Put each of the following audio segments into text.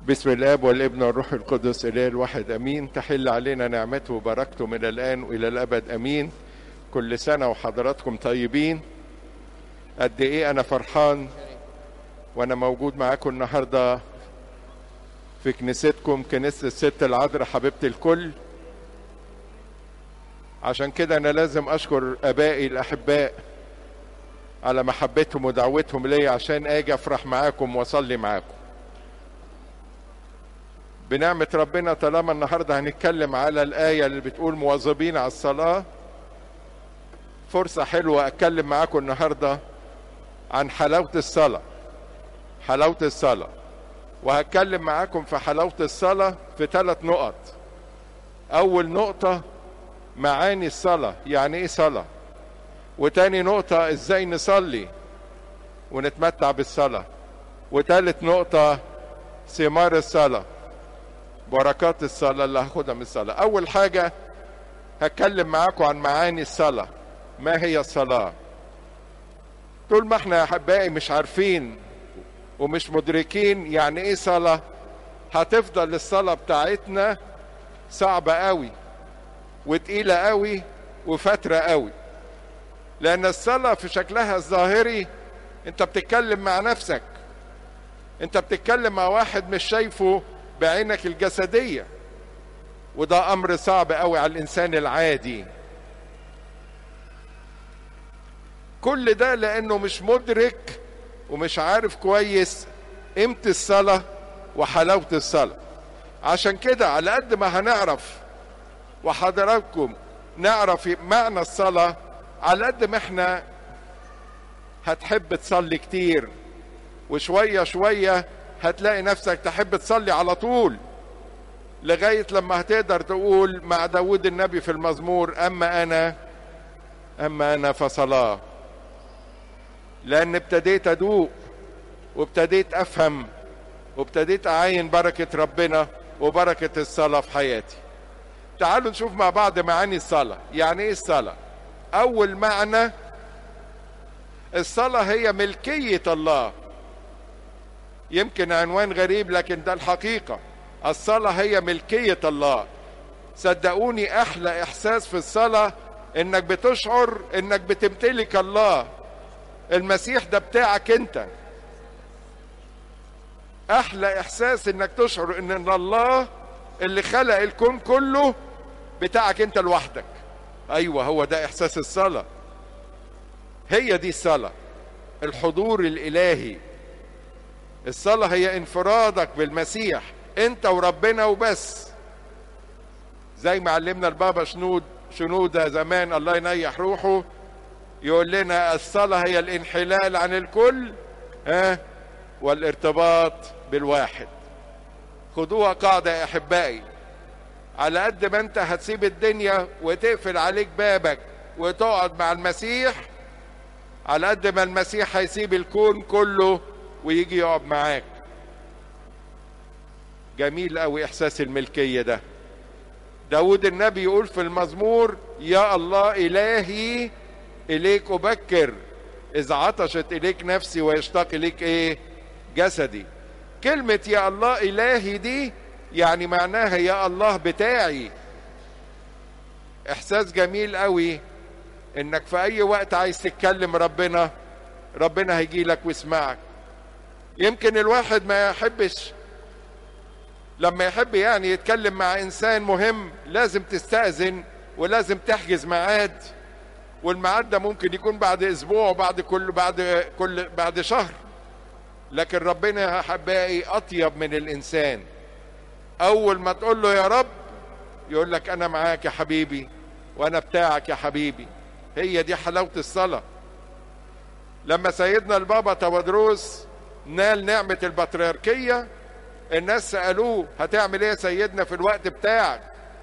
بسم الاب والابن والروح القدس اله الواحد امين تحل علينا نعمته وبركته من الان والى الابد امين كل سنه وحضراتكم طيبين قد ايه انا فرحان وانا موجود معاكم النهارده في كنيستكم كنيسه الست العذراء حبيبه الكل عشان كده انا لازم اشكر ابائي الاحباء على محبتهم ودعوتهم ليا عشان اجي افرح معاكم واصلي معاكم بنعمة ربنا طالما النهاردة هنتكلم على الآية اللي بتقول مواظبين على الصلاة فرصة حلوة أتكلم معاكم النهاردة عن حلاوة الصلاة حلاوة الصلاة وهتكلم معاكم في حلاوة الصلاة في ثلاث نقط أول نقطة معاني الصلاة يعني إيه صلاة وتاني نقطة إزاي نصلي ونتمتع بالصلاة وتالت نقطة ثمار الصلاه بركات الصلاة اللي هاخدها من الصلاة أول حاجة هتكلم معاكم عن معاني الصلاة ما هي الصلاة طول ما احنا يا أحبائي مش عارفين ومش مدركين يعني ايه صلاة هتفضل الصلاة بتاعتنا صعبة قوي وتقيلة قوي وفترة قوي لأن الصلاة في شكلها الظاهري انت بتتكلم مع نفسك انت بتتكلم مع واحد مش شايفه بعينك الجسدية وده أمر صعب قوي على الإنسان العادي كل ده لأنه مش مدرك ومش عارف كويس قيمة الصلاة وحلاوة الصلاة عشان كده على قد ما هنعرف وحضراتكم نعرف معنى الصلاة على قد ما احنا هتحب تصلي كتير وشوية شوية هتلاقي نفسك تحب تصلي على طول لغاية لما هتقدر تقول مع داود النبي في المزمور أما أنا أما أنا فصلاة لأن ابتديت أدوق وابتديت أفهم وابتديت أعاين بركة ربنا وبركة الصلاة في حياتي تعالوا نشوف مع بعض معاني الصلاة يعني إيه الصلاة أول معنى الصلاة هي ملكية الله يمكن عنوان غريب لكن ده الحقيقة الصلاة هي ملكية الله صدقوني أحلى إحساس في الصلاة إنك بتشعر إنك بتمتلك الله المسيح ده بتاعك أنت أحلى إحساس إنك تشعر إن الله اللي خلق الكون كله بتاعك أنت لوحدك أيوة هو ده إحساس الصلاة هي دي الصلاة الحضور الإلهي الصلاة هي انفرادك بالمسيح انت وربنا وبس زي ما علمنا البابا شنود شنودة زمان الله ينيح روحه يقول لنا الصلاة هي الانحلال عن الكل ها والارتباط بالواحد خدوها قاعدة يا أحبائي على قد ما انت هتسيب الدنيا وتقفل عليك بابك وتقعد مع المسيح على قد ما المسيح هيسيب الكون كله ويجي يقعد معاك جميل قوي احساس الملكيه ده داود النبي يقول في المزمور يا الله الهي اليك ابكر اذا عطشت اليك نفسي ويشتاق اليك ايه جسدي كلمه يا الله الهي دي يعني معناها يا الله بتاعي احساس جميل قوي انك في اي وقت عايز تتكلم ربنا ربنا هيجي لك ويسمعك يمكن الواحد ما يحبش لما يحب يعني يتكلم مع انسان مهم لازم تستأذن ولازم تحجز ميعاد والميعاد ده ممكن يكون بعد اسبوع بعد كل بعد كل بعد شهر لكن ربنا يا احبائي اطيب من الانسان اول ما تقول له يا رب يقول لك انا معاك يا حبيبي وانا بتاعك يا حبيبي هي دي حلاوه الصلاه لما سيدنا البابا تودروس نال نعمة البطريركية الناس سألوه هتعمل ايه يا سيدنا في الوقت بتاعك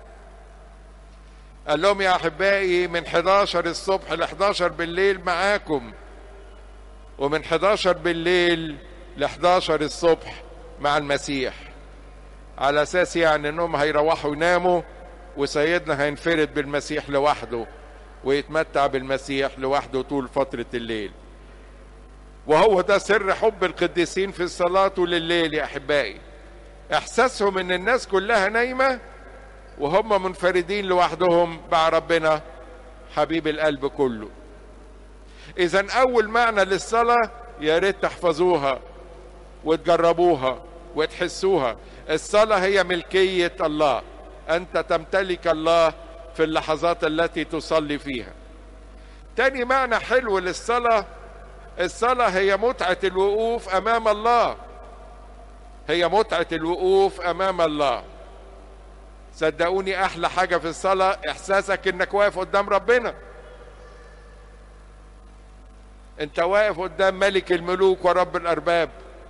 قال لهم يا أحبائي من 11 الصبح ل 11 بالليل معاكم ومن 11 بالليل ل 11 الصبح مع المسيح على أساس يعني أنهم هيروحوا يناموا وسيدنا هينفرد بالمسيح لوحده ويتمتع بالمسيح لوحده طول فترة الليل وهو ده سر حب القديسين في الصلاة لليل يا أحبائي احساسهم ان الناس كلها نايمه وهم منفردين لوحدهم مع ربنا حبيب القلب كله اذا اول معنى للصلاه يا ريت تحفظوها وتجربوها وتحسوها الصلاه هي ملكيه الله انت تمتلك الله في اللحظات التي تصلي فيها تاني معنى حلو للصلاه الصلاه هي متعه الوقوف امام الله هي متعه الوقوف امام الله صدقوني احلى حاجه في الصلاه احساسك انك واقف قدام ربنا انت واقف قدام ملك الملوك ورب الارباب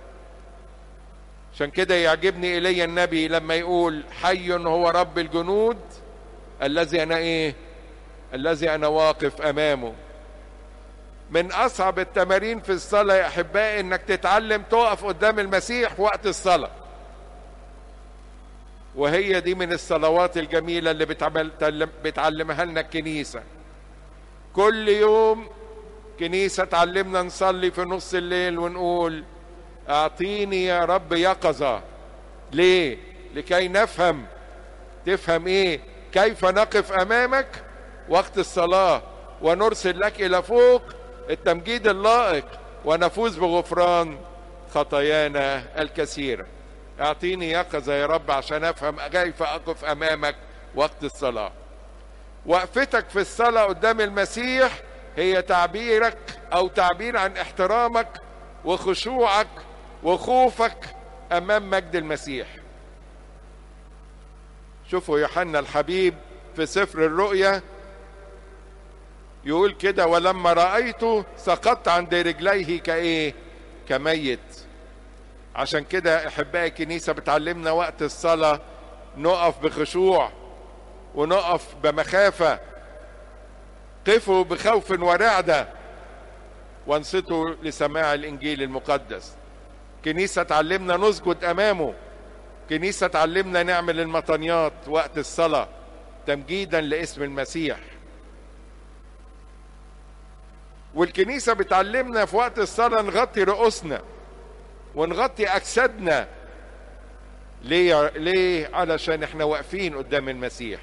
عشان كده يعجبني الي النبي لما يقول حي هو رب الجنود الذي انا ايه الذي انا واقف امامه من اصعب التمارين في الصلاه يا احبائي انك تتعلم تقف قدام المسيح في وقت الصلاه وهي دي من الصلوات الجميله اللي بتعمل بتعلمها لنا الكنيسه كل يوم كنيسه تعلمنا نصلي في نص الليل ونقول اعطيني يا رب يقظه ليه لكي نفهم تفهم ايه كيف نقف امامك وقت الصلاه ونرسل لك الى فوق التمجيد اللائق ونفوز بغفران خطايانا الكثيره اعطيني يقظه يا رب عشان افهم كيف اقف امامك وقت الصلاه وقفتك في الصلاه قدام المسيح هي تعبيرك او تعبير عن احترامك وخشوعك وخوفك امام مجد المسيح شوفوا يوحنا الحبيب في سفر الرؤيا يقول كده ولما رأيته سقطت عند رجليه كايه كميت عشان كده احبائي الكنيسه بتعلمنا وقت الصلاه نقف بخشوع ونقف بمخافه قفوا بخوف ورعده وانصتوا لسماع الانجيل المقدس كنيسه تعلمنا نسجد امامه كنيسه تعلمنا نعمل المطنيات وقت الصلاه تمجيدا لاسم المسيح والكنيسه بتعلمنا في وقت الصلاه نغطي رؤوسنا ونغطي اجسادنا ليه ليه علشان احنا واقفين قدام المسيح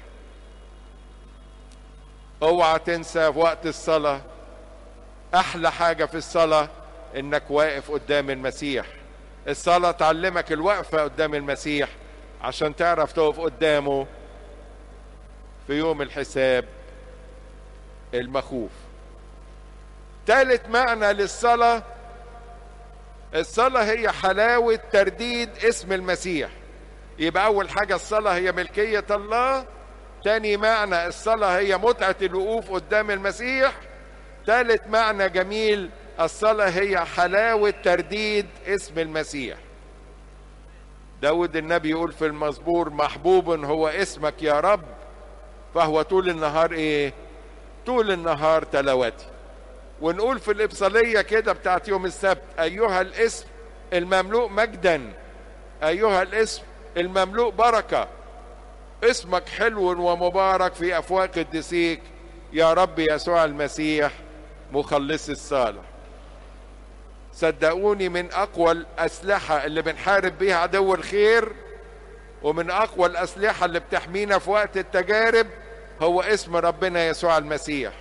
اوعى تنسى في وقت الصلاه احلى حاجه في الصلاه انك واقف قدام المسيح الصلاه تعلمك الوقفه قدام المسيح عشان تعرف تقف قدامه في يوم الحساب المخوف ثالث معنى للصلاه الصلاة هي حلاوة ترديد اسم المسيح يبقى أول حاجة الصلاة هي ملكية الله تاني معنى الصلاة هي متعة الوقوف قدام المسيح ثالث معنى جميل الصلاة هي حلاوة ترديد اسم المسيح داود النبي يقول في المزبور محبوب هو اسمك يا رب فهو طول النهار ايه طول النهار تلاوتي ونقول في الإبصالية كده بتاعت يوم السبت أيها الاسم المملوء مجدا أيها الاسم المملوء بركة اسمك حلو ومبارك في أفواه قدسيك يا رب يسوع المسيح مخلص الصالح صدقوني من أقوى الأسلحة اللي بنحارب بيها عدو الخير ومن أقوى الأسلحة اللي بتحمينا في وقت التجارب هو اسم ربنا يسوع المسيح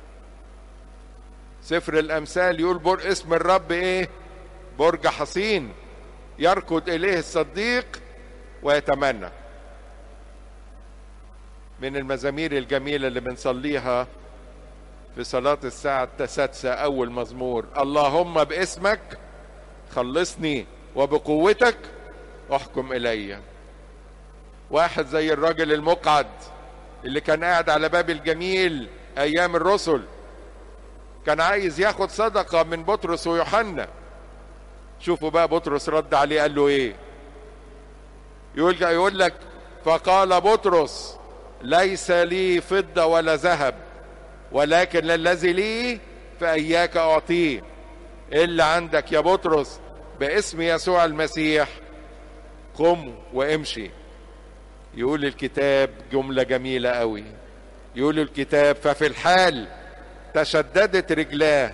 سفر الامثال يقول بر اسم الرب ايه برج حصين يركض اليه الصديق ويتمنى من المزامير الجميلة اللي بنصليها في صلاة الساعة السادسة أول مزمور اللهم باسمك خلصني وبقوتك احكم إلي واحد زي الراجل المقعد اللي كان قاعد على باب الجميل أيام الرسل كان عايز ياخد صدقة من بطرس ويوحنا شوفوا بقى بطرس رد عليه قال له ايه يقول يقول لك فقال بطرس ليس لي فضة ولا ذهب ولكن الذي لي فإياك أعطيه اللي عندك يا بطرس باسم يسوع المسيح قم وامشي يقول الكتاب جملة جميلة قوي يقول الكتاب ففي الحال تشددت رجلاه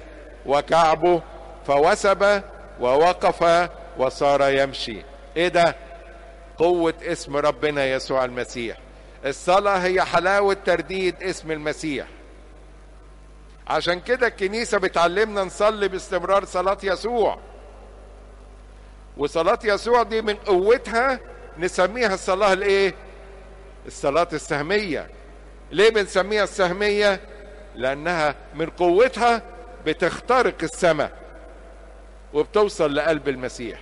وكعبه فوثب ووقف وصار يمشي ايه ده قوة اسم ربنا يسوع المسيح الصلاة هي حلاوة ترديد اسم المسيح عشان كده الكنيسة بتعلمنا نصلي باستمرار صلاة يسوع وصلاة يسوع دي من قوتها نسميها الصلاة الايه الصلاة السهمية ليه بنسميها السهمية لانها من قوتها بتخترق السماء وبتوصل لقلب المسيح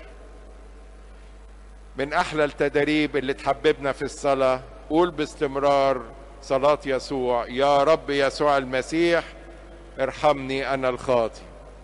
من احلى التدريب اللي تحببنا في الصلاة قول باستمرار صلاة يسوع يا رب يسوع المسيح ارحمني انا الخاطي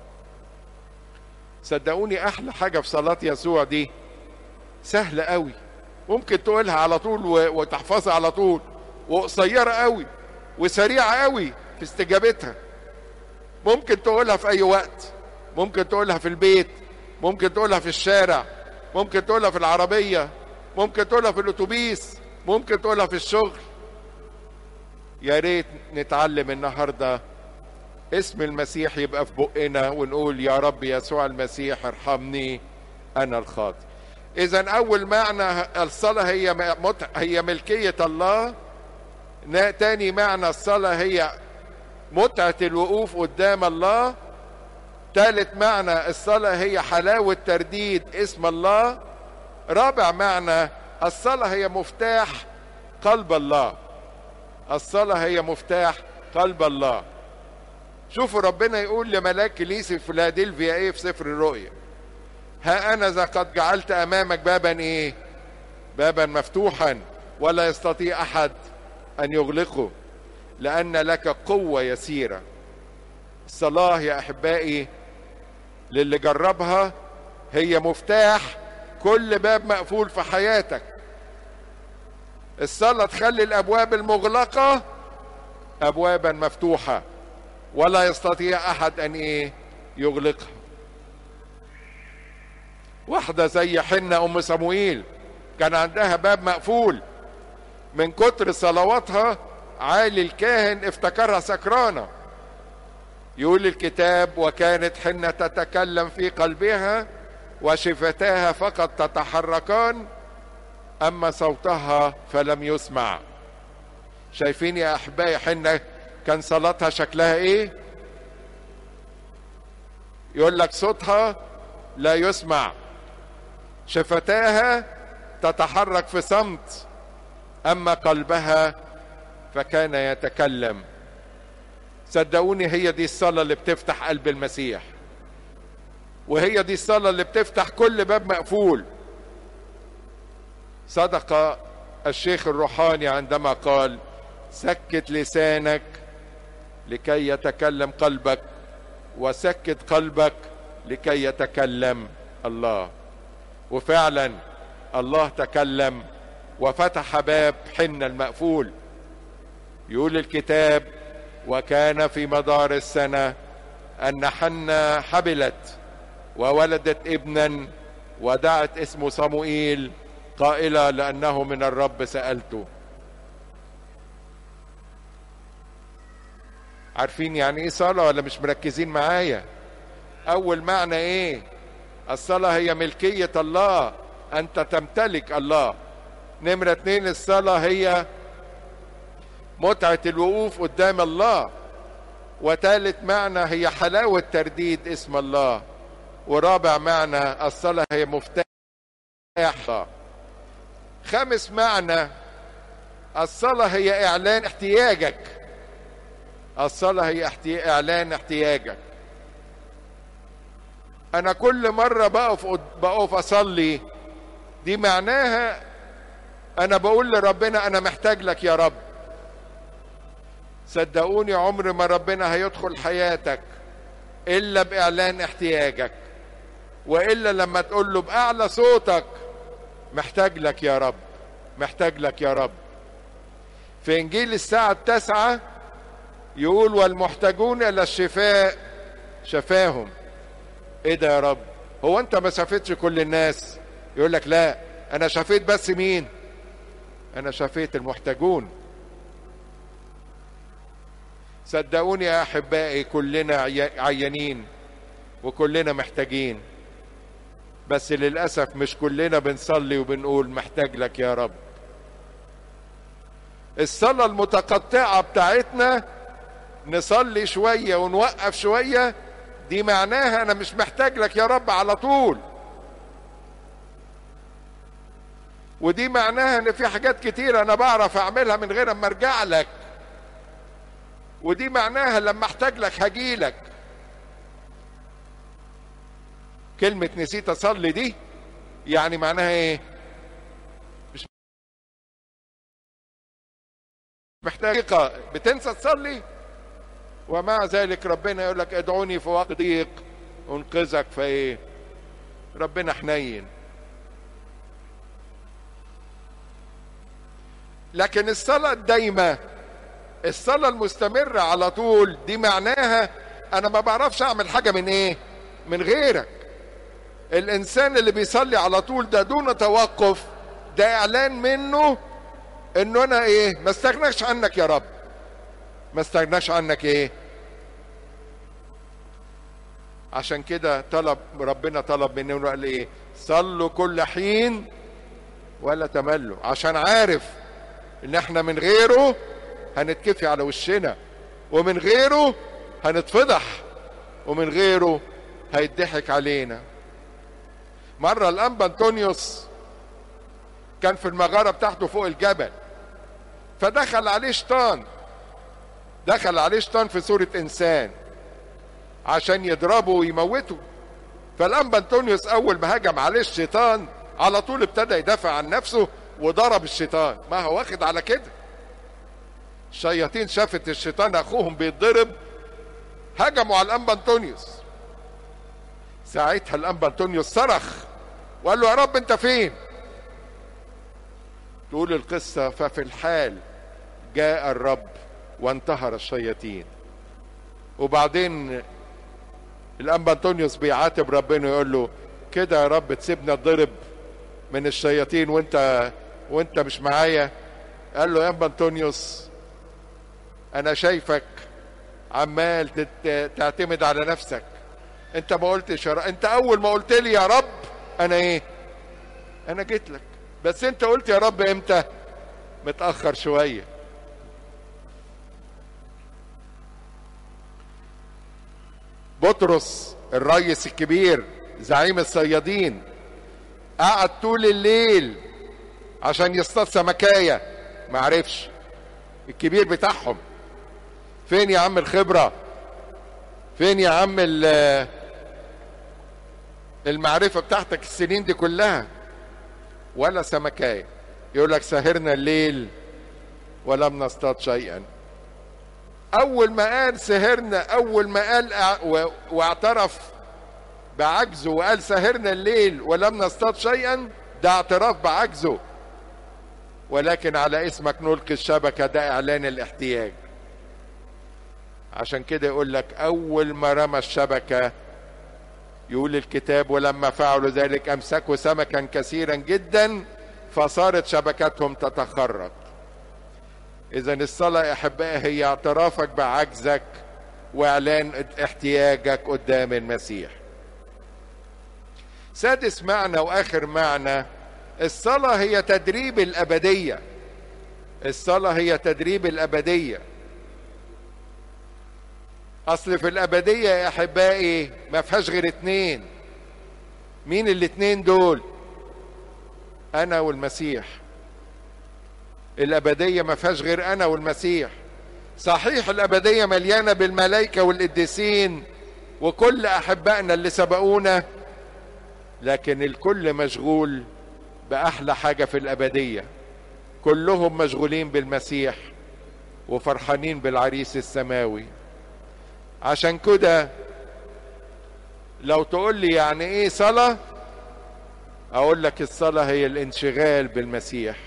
صدقوني احلى حاجة في صلاة يسوع دي سهلة قوي ممكن تقولها على طول وتحفظها على طول وقصيرة قوي وسريعة قوي في استجابتها ممكن تقولها في اي وقت ممكن تقولها في البيت ممكن تقولها في الشارع ممكن تقولها في العربية ممكن تقولها في الاتوبيس ممكن تقولها في الشغل يا ريت نتعلم النهارده اسم المسيح يبقى في بقنا ونقول يا رب يسوع المسيح ارحمني انا الخاطئ اذا اول معنى الصلاه هي مت... هي ملكيه الله تاني معنى الصلاه هي متعه الوقوف قدام الله ثالث معنى الصلاه هي حلاوه ترديد اسم الله رابع معنى الصلاه هي مفتاح قلب الله الصلاه هي مفتاح قلب الله شوفوا ربنا يقول لملاك كنيسة فيلادلفيا ايه في سفر الرؤيا ها انا ذا قد جعلت امامك بابا ايه بابا مفتوحا ولا يستطيع احد ان يغلقه لان لك قوة يسيرة الصلاة يا احبائي للي جربها هي مفتاح كل باب مقفول في حياتك الصلاة تخلي الابواب المغلقة ابوابا مفتوحه ولا يستطيع احد ان ايه يغلقها واحدة زي حنة ام صموئيل كان عندها باب مقفول من كتر صلواتها عالي الكاهن افتكرها سكرانة يقول الكتاب وكانت حنة تتكلم في قلبها وشفتاها فقط تتحركان اما صوتها فلم يسمع شايفين يا احبائي حنه كان صلاتها شكلها ايه يقول لك صوتها لا يسمع شفتاها تتحرك في صمت اما قلبها فكان يتكلم صدقوني هي دي الصلاه اللي بتفتح قلب المسيح وهي دي الصلاه اللي بتفتح كل باب مقفول صدق الشيخ الروحاني عندما قال سكت لسانك لكي يتكلم قلبك وسكت قلبك لكي يتكلم الله وفعلا الله تكلم وفتح باب حنة المقفول يقول الكتاب وكان في مدار السنة أن حنة حبلت وولدت ابنا ودعت اسمه صموئيل قائلة لأنه من الرب سألته عارفين يعني ايه صلاة ولا مش مركزين معايا اول معنى ايه الصلاة هي ملكية الله انت تمتلك الله نمرة اتنين الصلاة هي متعة الوقوف قدام الله وثالث معنى هي حلاوة ترديد اسم الله ورابع معنى الصلاة هي مفتاح الله خامس معنى الصلاة هي إعلان احتياجك الصلاة هي احتي... إعلان احتياجك أنا كل مرة بقف بقف أصلي دي معناها أنا بقول لربنا أنا محتاج لك يا رب صدقوني عمر ما ربنا هيدخل حياتك إلا بإعلان احتياجك وإلا لما تقول له بأعلى صوتك محتاج لك يا رب محتاج لك يا رب في إنجيل الساعة التاسعة يقول والمحتاجون إلى الشفاء شفاهم إيه ده يا رب هو أنت ما شفيتش كل الناس يقول لك لا أنا شفيت بس مين أنا شفيت المحتاجون صدقوني يا أحبائي كلنا عيانين وكلنا محتاجين بس للأسف مش كلنا بنصلي وبنقول محتاج لك يا رب الصلاة المتقطعة بتاعتنا نصلي شوية ونوقف شوية دي معناها أنا مش محتاج لك يا رب على طول ودي معناها ان في حاجات كتير انا بعرف اعملها من غير اما ارجع لك ودي معناها لما احتاج لك هجيلك كلمة نسيت اصلي دي يعني معناها ايه مش محتاج بتنسى تصلي ومع ذلك ربنا يقول لك ادعوني في وقت ضيق انقذك فايه ربنا حنين لكن الصلاة الدايمة الصلاة المستمرة على طول دي معناها أنا ما بعرفش أعمل حاجة من إيه؟ من غيرك. الإنسان اللي بيصلي على طول ده دون توقف ده إعلان منه إنه أنا إيه؟ ما استغناش عنك يا رب. ما استغناش عنك إيه؟ عشان كده طلب ربنا طلب مننا قال إيه؟ صلوا كل حين ولا تملوا عشان عارف ان احنا من غيره هنتكفي على وشنا ومن غيره هنتفضح ومن غيره هيضحك علينا مرة الأنبا أنطونيوس كان في المغارة بتاعته فوق الجبل فدخل عليه شيطان دخل عليه شيطان في صورة إنسان عشان يضربه ويموته فالأنبا أنطونيوس أول ما هجم عليه الشيطان على طول ابتدى يدافع عن نفسه وضرب الشيطان ما هو واخد على كده الشياطين شافت الشيطان اخوهم بيتضرب هجموا على الانبا انطونيوس ساعتها الانبا انطونيوس صرخ وقال له يا رب انت فين تقول القصه ففي الحال جاء الرب وانتهر الشياطين وبعدين الانبا انطونيوس بيعاتب ربنا يقول له كده يا رب تسيبنا اتضرب من الشياطين وانت وانت مش معايا قال له يا ابا انطونيوس انا شايفك عمال تت- تعتمد على نفسك انت ما قلتش يا رب. انت اول ما قلت لي يا رب انا ايه انا جيت لك بس انت قلت يا رب امتى متاخر شويه بطرس الريس الكبير زعيم الصيادين قعد طول الليل عشان يصطاد سمكايه ما عرفش الكبير بتاعهم فين يا عم الخبره فين يا عم ال- المعرفه بتاعتك السنين دي كلها ولا سمكايه يقول لك سهرنا الليل ولم نصطاد شيئا اول ما قال سهرنا اول ما قال أع- و- واعترف بعجزه وقال سهرنا الليل ولم نصطاد شيئا ده اعتراف بعجزه ولكن على اسمك نلقي الشبكة ده اعلان الاحتياج عشان كده يقول لك اول ما رمى الشبكة يقول الكتاب ولما فعلوا ذلك امسكوا سمكا كثيرا جدا فصارت شبكتهم تتخرق اذا الصلاة يا احبائي هي اعترافك بعجزك واعلان احتياجك قدام المسيح سادس معنى واخر معنى الصلاة هي تدريب الابدية الصلاة هي تدريب الابدية اصل في الابدية يا احبائي ما فيهاش غير اتنين مين الاتنين دول انا والمسيح الابدية ما فيهاش غير انا والمسيح صحيح الابدية مليانة بالملائكة والقديسين وكل احبائنا اللي سبقونا لكن الكل مشغول باحلى حاجه في الابديه كلهم مشغولين بالمسيح وفرحانين بالعريس السماوي عشان كده لو تقول لي يعني ايه صلاه اقول لك الصلاه هي الانشغال بالمسيح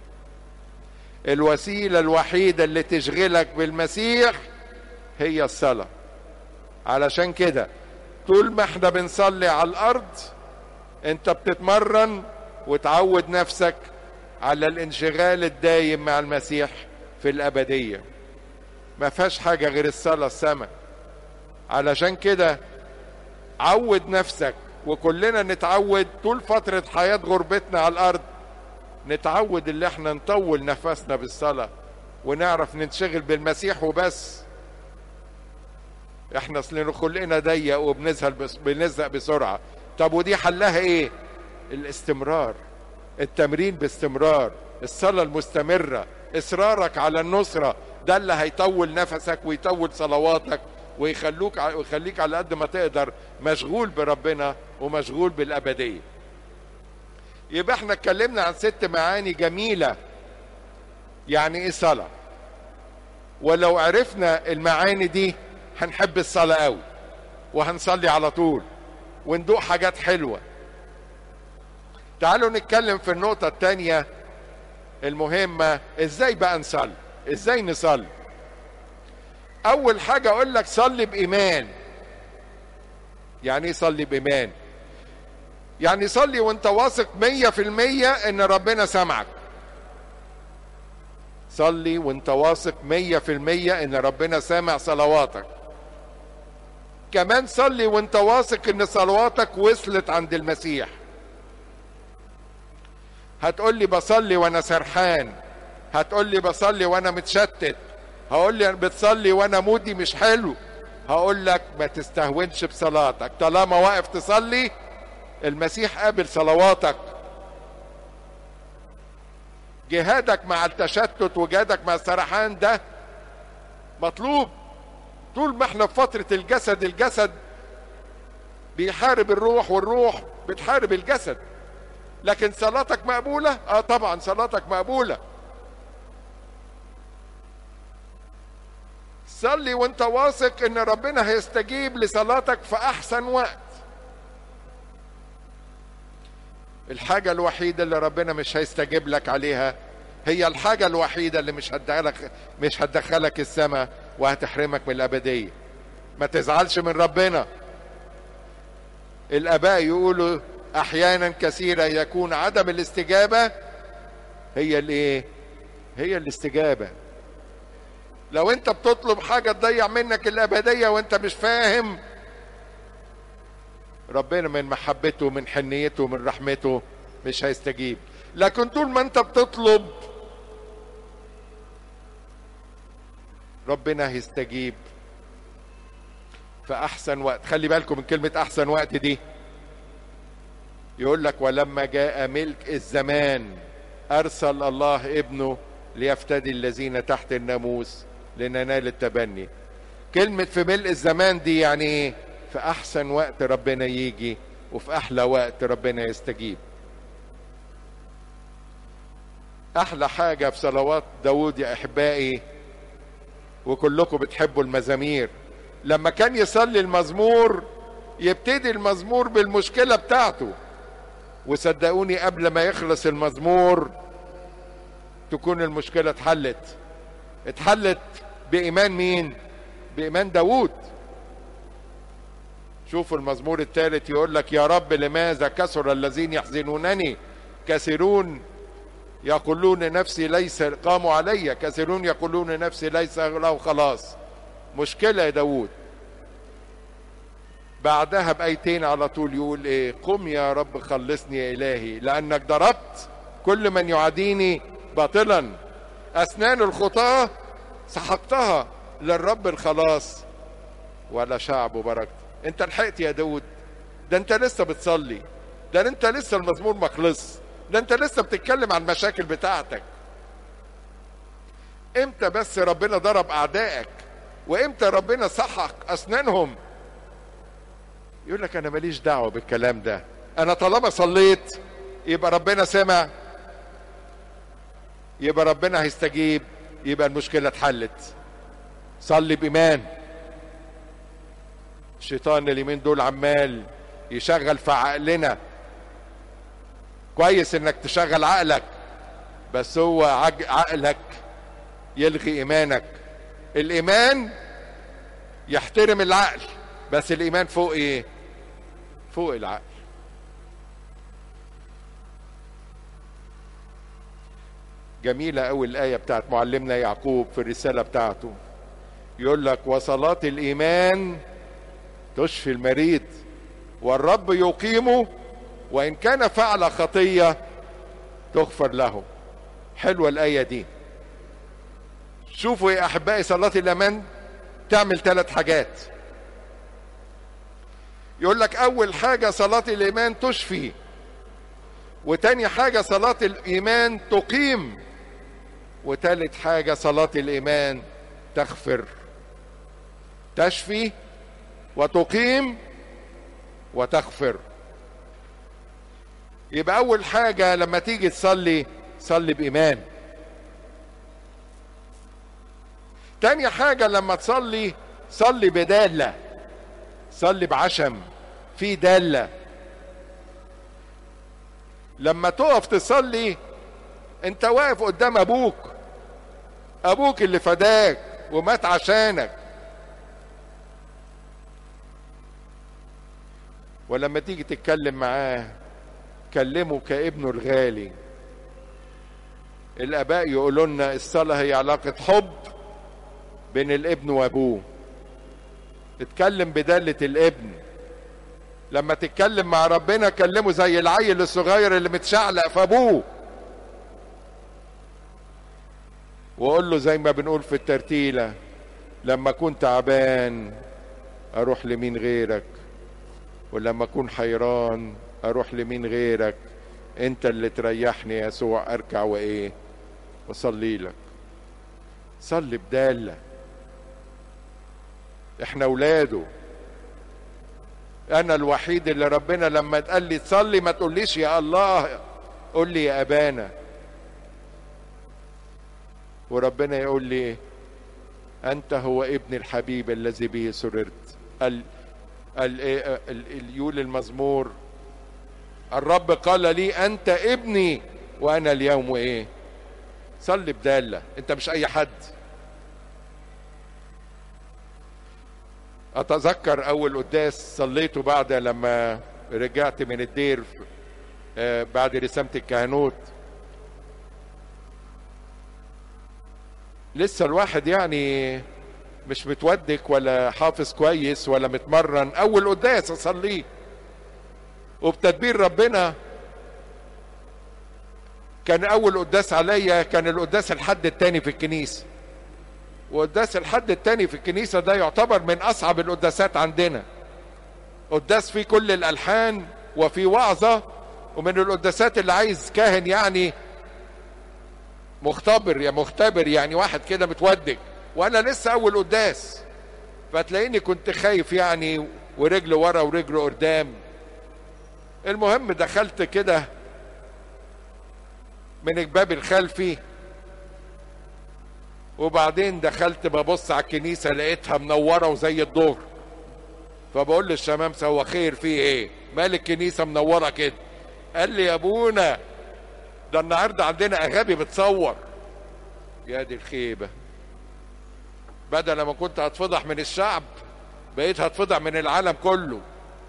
الوسيله الوحيده اللي تشغلك بالمسيح هي الصلاه علشان كده طول ما احنا بنصلي على الارض انت بتتمرن وتعود نفسك على الانشغال الدايم مع المسيح في الابديه ما فيهاش حاجه غير الصلاه السماء علشان كده عود نفسك وكلنا نتعود طول فترة حياة غربتنا على الأرض نتعود اللي احنا نطول نفسنا بالصلاة ونعرف ننشغل بالمسيح وبس احنا اصلنا خلقنا ضيق وبنزهق بس بنزهق بسرعة طب ودي حلها ايه الاستمرار التمرين باستمرار الصلاة المستمرة اصرارك على النصرة ده اللي هيطول نفسك ويطول صلواتك ويخلوك ويخليك على قد ما تقدر مشغول بربنا ومشغول بالأبدية يبقى احنا اتكلمنا عن ست معاني جميلة يعني ايه صلاة ولو عرفنا المعاني دي هنحب الصلاة قوي وهنصلي على طول وندوق حاجات حلوة تعالوا نتكلم في النقطة التانية المهمة ازاي بقى نصلي ازاي نصلي اول حاجة اقول لك صلي بايمان يعني ايه صلي بايمان يعني صلي وانت واثق مية في المية ان ربنا سمعك صلي وانت واثق مية في المية ان ربنا سامع صلواتك كمان صلي وانت واثق ان صلواتك وصلت عند المسيح هتقول لي بصلي وانا سرحان هتقول لي بصلي وانا متشتت هقول لي بتصلي وانا مودي مش حلو هقول لك ما تستهونش بصلاتك طالما واقف تصلي المسيح قابل صلواتك جهادك مع التشتت وجهادك مع السرحان ده مطلوب طول ما احنا في فترة الجسد الجسد بيحارب الروح والروح بتحارب الجسد لكن صلاتك مقبولة اه طبعا صلاتك مقبولة صلي وانت واثق ان ربنا هيستجيب لصلاتك في احسن وقت الحاجة الوحيدة اللي ربنا مش هيستجيب لك عليها هي الحاجة الوحيدة اللي مش هتدخلك مش هتدخلك السماء وهتحرمك من الأبدية ما تزعلش من ربنا الآباء يقولوا أحيانا كثيرة يكون عدم الاستجابة هي الإيه؟ هي الاستجابة لو أنت بتطلب حاجة تضيع منك الأبدية وأنت مش فاهم ربنا من محبته من حنيته من رحمته مش هيستجيب لكن طول ما انت بتطلب ربنا هيستجيب في احسن وقت خلي بالكم من كلمة احسن وقت دي يقول لك ولما جاء ملك الزمان ارسل الله ابنه ليفتدي الذين تحت الناموس لننال التبني كلمة في ملء الزمان دي يعني ايه في احسن وقت ربنا يجي وفي احلى وقت ربنا يستجيب احلى حاجه في صلوات داود يا احبائي وكلكم بتحبوا المزامير لما كان يصلي المزمور يبتدي المزمور بالمشكله بتاعته وصدقوني قبل ما يخلص المزمور تكون المشكله اتحلت اتحلت بايمان مين بايمان داود شوفوا المزمور الثالث يقول لك يا رب لماذا كثر الذين يحزنونني كثيرون يقولون نفسي ليس قاموا علي كثيرون يقولون نفسي ليس له خلاص مشكلة يا داود بعدها بأيتين على طول يقول ايه قم يا رب خلصني يا إلهي لأنك ضربت كل من يعاديني باطلا أسنان الخطاة سحقتها للرب الخلاص ولا شعب بركت انت لحقت يا داود ده انت لسه بتصلي ده انت لسه المزمور ما خلص ده انت لسه بتتكلم عن المشاكل بتاعتك امتى بس ربنا ضرب اعدائك وامتى ربنا صحق اسنانهم يقول لك انا ماليش دعوه بالكلام ده انا طالما صليت يبقى ربنا سمع يبقى ربنا هيستجيب يبقى المشكله اتحلت صلي بايمان الشيطان اليومين دول عمال يشغل في عقلنا كويس انك تشغل عقلك بس هو عقلك يلغي ايمانك الايمان يحترم العقل بس الايمان فوق ايه فوق العقل جميلة أوي الآية بتاعت معلمنا يعقوب في الرسالة بتاعته يقول لك وصلاة الإيمان تشفي المريض والرب يقيمه وان كان فعل خطيه تغفر له حلوه الايه دي شوفوا يا احبائي صلاه الامان تعمل ثلاث حاجات يقول لك اول حاجه صلاه الايمان تشفي وتاني حاجه صلاه الايمان تقيم وتالت حاجه صلاه الايمان تغفر تشفي وتقيم وتغفر يبقى اول حاجه لما تيجي تصلي صلي بايمان تاني حاجه لما تصلي صلي بداله صلي بعشم في داله لما تقف تصلي انت واقف قدام ابوك ابوك اللي فداك ومات عشانك ولما تيجي تتكلم معاه كلمه كابنه الغالي الاباء يقولوا لنا الصلاه هي علاقه حب بين الابن وابوه اتكلم بدالة الابن لما تتكلم مع ربنا كلمه زي العيل الصغير اللي متشعلق في ابوه وقول له زي ما بنقول في الترتيلة لما اكون تعبان اروح لمين غيرك ولما اكون حيران اروح لمين غيرك انت اللي تريحني يا يسوع اركع وايه وصلي لك صلي بدالة احنا اولاده انا الوحيد اللي ربنا لما تقال لي تصلي ما تقوليش يا الله قول لي يا ابانا وربنا يقول لي انت هو ابن الحبيب الذي به سررت ال ال ال يقول المزمور الرب قال لي انت ابني وانا اليوم ايه صلي بدالة انت مش اي حد اتذكر اول قداس صليته بعد لما رجعت من الدير بعد رسامة الكهنوت لسه الواحد يعني مش متودك ولا حافظ كويس ولا متمرن اول قداس اصليه وبتدبير ربنا كان اول قداس عليا كان القداس الحد التاني في الكنيسه وقداس الحد التاني في الكنيسه ده يعتبر من اصعب القداسات عندنا قداس فيه كل الالحان وفي وعظه ومن القداسات اللي عايز كاهن يعني مختبر يا مختبر يعني واحد كده متودك وانا لسه اول قداس فتلاقيني كنت خايف يعني ورجل ورا ورجل قدام المهم دخلت كده من الباب الخلفي وبعدين دخلت ببص على الكنيسة لقيتها منورة وزي الظهر فبقول للشمامسة هو خير فيه ايه مال الكنيسة منورة كده قال لي يا ابونا ده النهاردة عندنا اغابي بتصور يا دي الخيبة بدل ما كنت هتفضح من الشعب بقيت هتفضح من العالم كله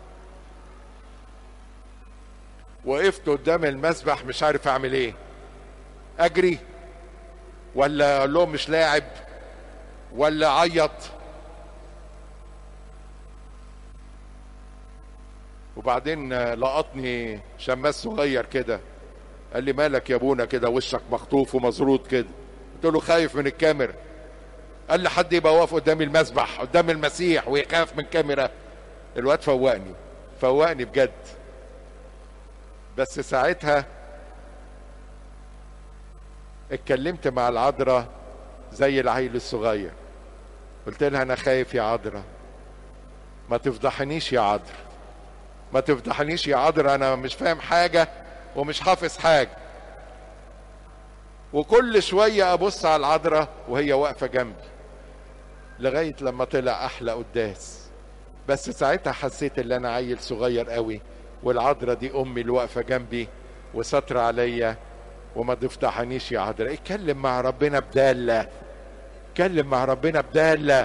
وقفت قدام المسبح مش عارف اعمل ايه اجري ولا اقول لهم مش لاعب ولا اعيط وبعدين لقطني شماس صغير كده قال لي مالك يا ابونا كده وشك مخطوف ومزروط كده قلت له خايف من الكاميرا قال لي حد يبقى واقف قدام المسبح قدام المسيح ويخاف من كاميرا الواد فوقني فوقني بجد بس ساعتها اتكلمت مع العذراء زي العيل الصغير قلت لها انا خايف يا عذراء ما تفضحنيش يا عذراء ما تفضحنيش يا عذراء انا مش فاهم حاجة ومش حافظ حاجة وكل شوية ابص على العذراء وهي واقفة جنبي لغاية لما طلع احلى قداس بس ساعتها حسيت ان انا عيل صغير قوي والعذراء دي امي اللي واقفة جنبي وستر عليا وما تفتحنيش يا عذراء اتكلم مع ربنا بدالة اتكلم مع ربنا بدالة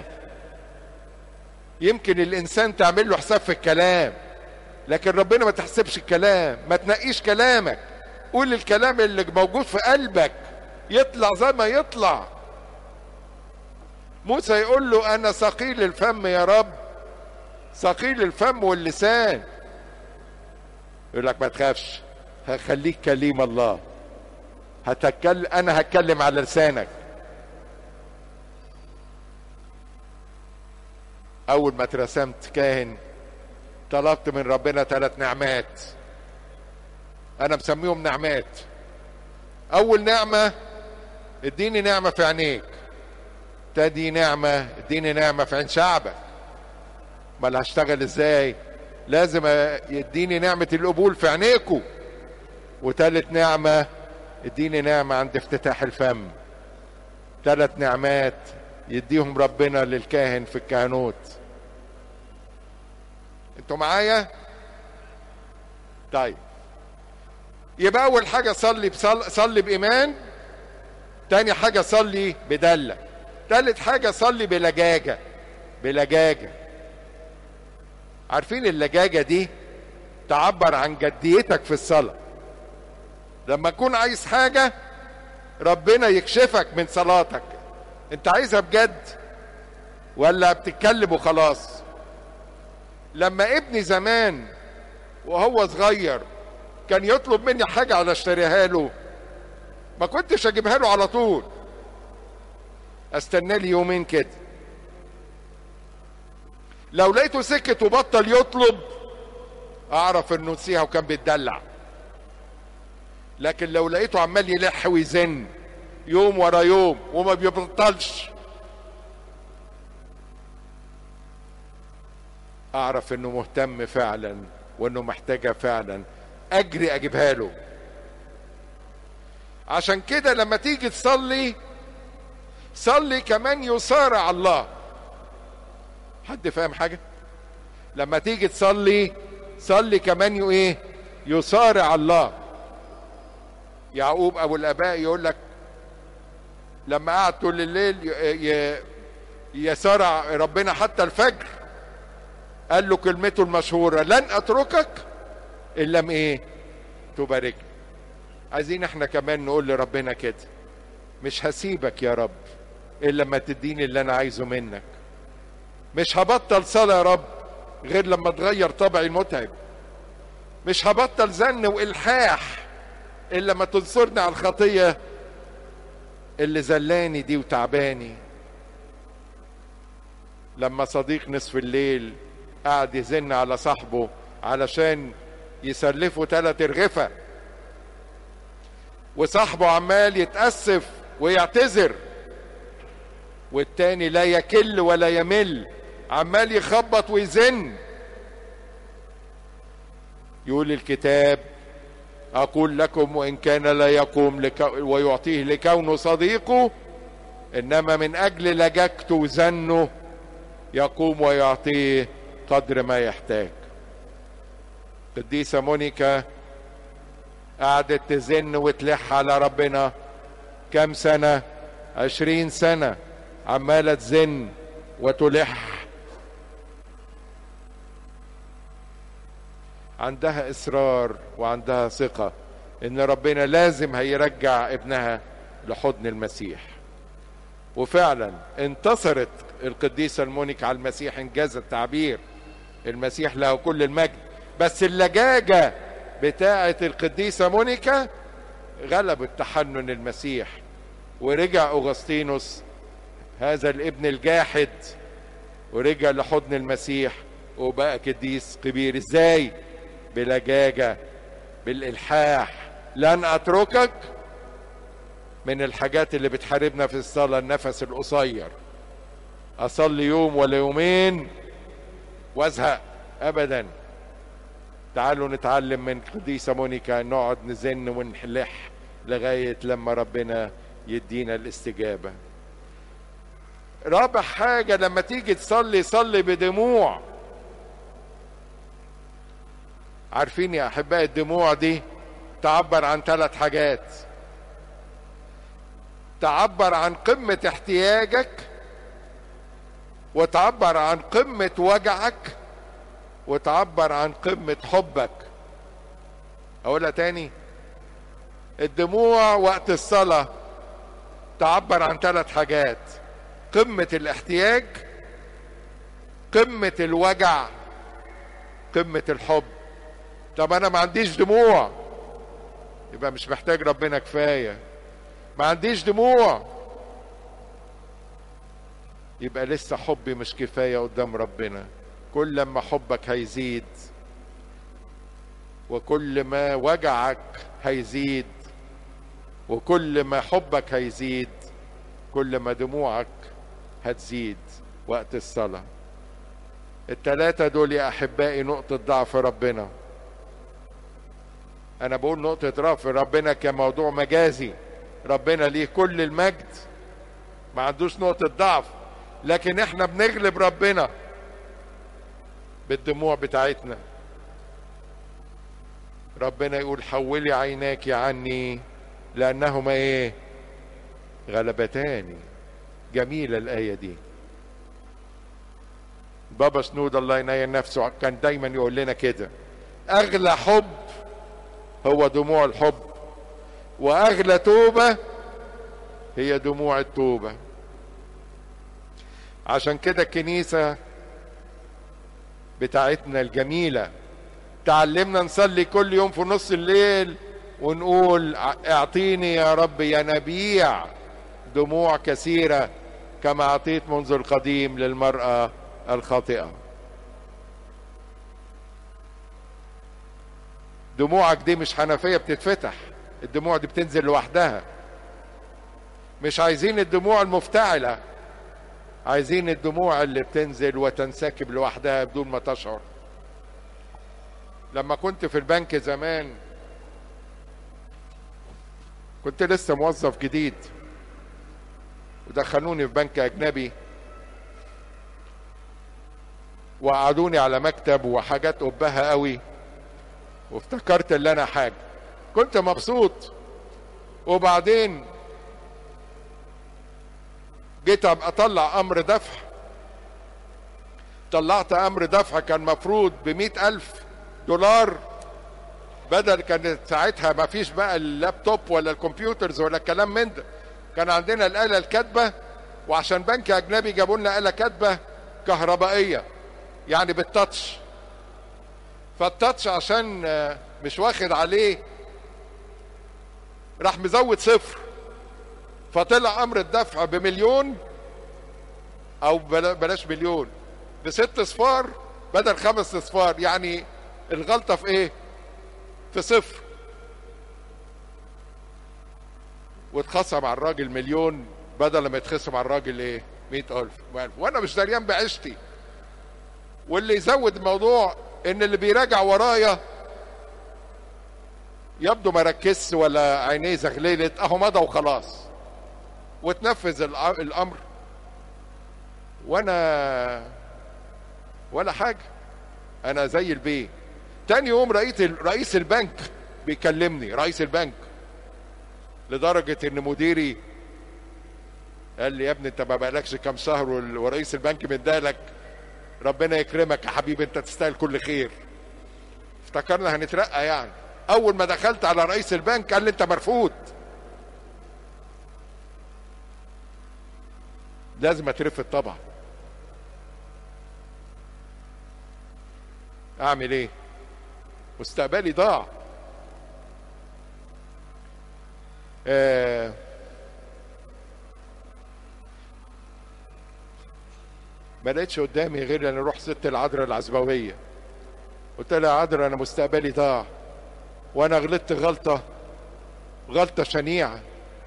يمكن الانسان تعمل له حساب في الكلام لكن ربنا ما تحسبش الكلام ما تنقيش كلامك قول الكلام اللي موجود في قلبك يطلع زي ما يطلع موسى يقول له انا ثقيل الفم يا رب ثقيل الفم واللسان يقول لك ما تخافش هخليك كليم الله هتكلم انا هتكلم على لسانك اول ما اترسمت كاهن طلبت من ربنا ثلاث نعمات انا مسميهم نعمات اول نعمة اديني نعمة في عينيك تاني نعمة اديني نعمة في عين شعبك امال هشتغل ازاي لازم يديني نعمة القبول في عينيكوا وتالت نعمة اديني نعمة عند افتتاح الفم ثلاث نعمات يديهم ربنا للكاهن في الكهنوت انتوا معايا طيب يبقى اول حاجه صلي بصل... صلي بايمان تاني حاجه صلي بدله تالت حاجه صلي بلجاجه بلجاجه عارفين اللجاجه دي تعبر عن جديتك في الصلاه لما تكون عايز حاجه ربنا يكشفك من صلاتك انت عايزها بجد ولا بتتكلم وخلاص لما ابني زمان وهو صغير كان يطلب مني حاجة على اشتريها له ما كنتش اجيبها له على طول استنى لي يومين كده لو لقيته سكت وبطل يطلب اعرف انه نسيها وكان بيتدلع لكن لو لقيته عمال يلح ويزن يوم ورا يوم وما بيبطلش اعرف انه مهتم فعلا وانه محتاجها فعلا اجري اجيبها له عشان كده لما تيجي تصلي صلي كمان يصارع الله حد فاهم حاجه لما تيجي تصلي صلي كمان ايه يصارع الله يعقوب ابو الاباء يقول لك لما قعد طول الليل يصارع ربنا حتى الفجر قال له كلمته المشهوره لن اتركك ان لم ايه تباركني عايزين احنا كمان نقول لربنا كده مش هسيبك يا رب الا لما تديني اللي انا عايزه منك مش هبطل صلاه يا رب غير لما تغير طبعي المتعب مش هبطل زن والحاح الا لما تنصرني على الخطيه اللي زلاني دي وتعباني لما صديق نصف الليل قعد يزن على صاحبه علشان يسلفه ثلاث رغفة وصاحبه عمال يتأسف ويعتذر والتاني لا يكل ولا يمل عمال يخبط ويزن يقول الكتاب أقول لكم وإن كان لا يقوم لكو ويعطيه لكونه صديقه إنما من أجل لجاجته وزنه يقوم ويعطيه قدر ما يحتاج قديسة مونيكا قعدت تزن وتلح على ربنا كم سنة عشرين سنة عمالة تزن وتلح عندها إصرار وعندها ثقة إن ربنا لازم هيرجع ابنها لحضن المسيح وفعلا انتصرت القديسة المونيكا على المسيح انجاز التعبير المسيح له كل المجد بس اللجاجة بتاعة القديسة مونيكا غلبت تحنن المسيح ورجع أغسطينوس هذا الابن الجاحد ورجع لحضن المسيح وبقى قديس كبير ازاي بلجاجة بالإلحاح لن أتركك من الحاجات اللي بتحاربنا في الصلاة النفس القصير أصلي يوم ولا يومين وازهق أبدا تعالوا نتعلم من قديسة مونيكا نقعد نزن ونلح لغاية لما ربنا يدينا الاستجابة رابع حاجة لما تيجي تصلي صلي بدموع عارفين يا أحباء الدموع دي تعبر عن ثلاث حاجات تعبر عن قمة احتياجك وتعبر عن قمة وجعك وتعبر عن قمة حبك أقولها تاني الدموع وقت الصلاة تعبر عن ثلاث حاجات قمة الاحتياج قمة الوجع قمة الحب طب انا ما عنديش دموع يبقى مش محتاج ربنا كفايه ما عنديش دموع يبقى لسه حبي مش كفايه قدام ربنا كل ما حبك هيزيد وكل ما وجعك هيزيد وكل ما حبك هيزيد كل ما دموعك هتزيد وقت الصلاة التلاتة دول يا أحبائي نقطة ضعف ربنا أنا بقول نقطة ضعف ربنا كموضوع مجازي ربنا ليه كل المجد ما عندوش نقطة ضعف لكن احنا بنغلب ربنا بالدموع بتاعتنا ربنا يقول حولي عيناك عني لأنهما ايه غلبتاني جميلة الآية دي بابا سنود الله ينير نفسه كان دايما يقول لنا كده أغلى حب هو دموع الحب وأغلى توبة هي دموع التوبة عشان كده الكنيسة بتاعتنا الجميلة تعلمنا نصلي كل يوم في نص الليل ونقول اعطيني يا رب ينابيع دموع كثيرة كما أعطيت منذ القديم للمرأة الخاطئة دموعك دي مش حنفية بتتفتح الدموع دي بتنزل لوحدها مش عايزين الدموع المفتعلة عايزين الدموع اللي بتنزل وتنسكب لوحدها بدون ما تشعر لما كنت في البنك زمان كنت لسه موظف جديد ودخلوني في بنك اجنبي وقعدوني على مكتب وحاجات قبها قوي وافتكرت ان انا حاجه كنت مبسوط وبعدين جيت ابقى اطلع امر دفع طلعت امر دفع كان مفروض بمئة الف دولار بدل كانت ساعتها ما فيش بقى اللابتوب ولا الكمبيوترز ولا الكلام من ده كان عندنا الآلة الكاتبة وعشان بنك أجنبي جابوا لنا آلة كاتبة كهربائية يعني بالتاتش فالتاتش عشان مش واخد عليه راح مزود صفر فطلع أمر الدفع بمليون أو بلاش مليون بست صفار بدل خمس صفار يعني الغلطة في إيه؟ في صفر واتخصم على الراجل مليون بدل ما يتخصم على الراجل ايه مئة ألف وأنا مش دريان بعيشتي واللي يزود الموضوع إن اللي بيراجع ورايا يبدو ما ركزش ولا عينيه زغللت أهو مضى وخلاص وتنفذ الأمر وأنا ولا حاجة أنا زي البيه تاني يوم رئيس رئيس البنك بيكلمني رئيس البنك لدرجة ان مديري قال لي يا ابني انت ما بقالكش كام شهر ورئيس البنك مدالك ربنا يكرمك يا حبيبي انت تستاهل كل خير افتكرنا هنترقى يعني اول ما دخلت على رئيس البنك قال لي انت مرفوض لازم اترفض طبعا اعمل ايه مستقبلي ضاع آه ما لقيتش قدامي غير ان اروح ست العذراء العزبويه قلت لها يا عذراء انا مستقبلي ضاع وانا غلطت غلطه غلطه شنيعه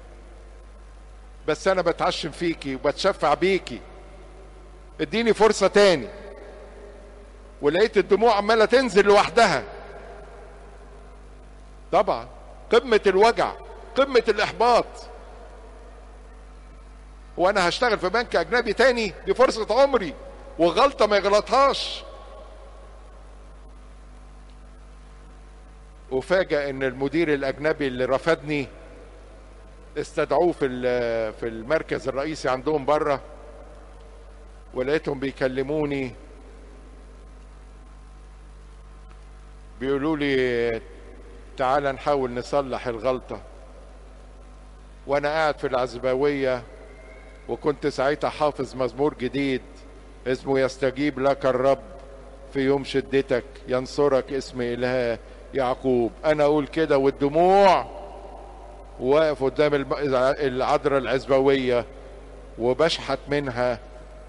بس انا بتعشم فيكي وبتشفع بيكي اديني فرصه تاني ولقيت الدموع عماله تنزل لوحدها طبعا قمه الوجع قمه الاحباط وانا هشتغل في بنك اجنبي تاني دي فرصه عمري وغلطه ما يغلطهاش وفاجأ ان المدير الاجنبي اللي رفضني استدعوه في في المركز الرئيسي عندهم بره ولقيتهم بيكلموني بيقولوا لي تعال نحاول نصلح الغلطه وانا قاعد في العزباويه وكنت ساعتها حافظ مزمور جديد اسمه يستجيب لك الرب في يوم شدتك ينصرك اسم إله يعقوب انا اقول كده والدموع واقف قدام الم- العذراء العزبويه وبشحت منها